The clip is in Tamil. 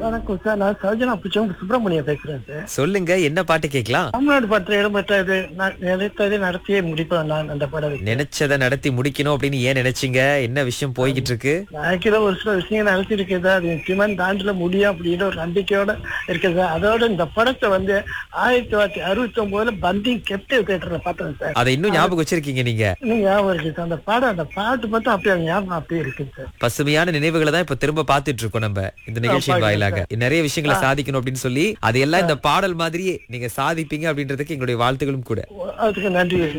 வணக்கம் சார் நான் சௌஜனா புச்சம் சுப்பிரமணியம் பேசுறேன் சார் சொல்லுங்க என்ன பாட்டு கேட்கலாம் தமிழ்நாடு பற்ற இடம்பெற்றது நான் நினைத்ததை நடத்தியே முடிப்பேன் நான் அந்த படம் நினைச்சதை நடத்தி முடிக்கணும் அப்படின்னு ஏன் நினைச்சீங்க என்ன விஷயம் போய்கிட்டு இருக்கு வாழ்க்கையில ஒரு சில விஷயங்கள் நடத்திருக்குதா அது நிச்சயமா தாண்டில முடியும் அப்படின்னு ஒரு நம்பிக்கையோட இருக்குது அதோட இந்த படத்தை வந்து ஆயிரத்தி தொள்ளாயிரத்தி அறுபத்தி ஒன்பதுல பந்தி கெப்டே தேட்டர்ல பார்த்தேன் சார் அதை இன்னும் ஞாபகம் வச்சிருக்கீங்க நீங்க இன்னும் ஞாபகம் இருக்கு சார் அந்த பாடம் அந்த பாட்டு மட்டும் அப்படியே ஞாபகம் அப்படியே இருக்கு சார் பசுமையான நினைவுகளை தான் இப்ப திரும்ப பாத்துட்டு இருக்கோம் நம்ம இந்த நிகழ்ச்சியின் வாயிலாக நிறைய விஷயங்களை சாதிக்கணும் அப்படின்னு சொல்லி அதையெல்லாம் இந்த பாடல் மாதிரியே நீங்க சாதிப்பீங்க அப்படின்றதுக்கு எங்களுடைய வாழ்த்துகளும் கூட அதுக்கு நன்றி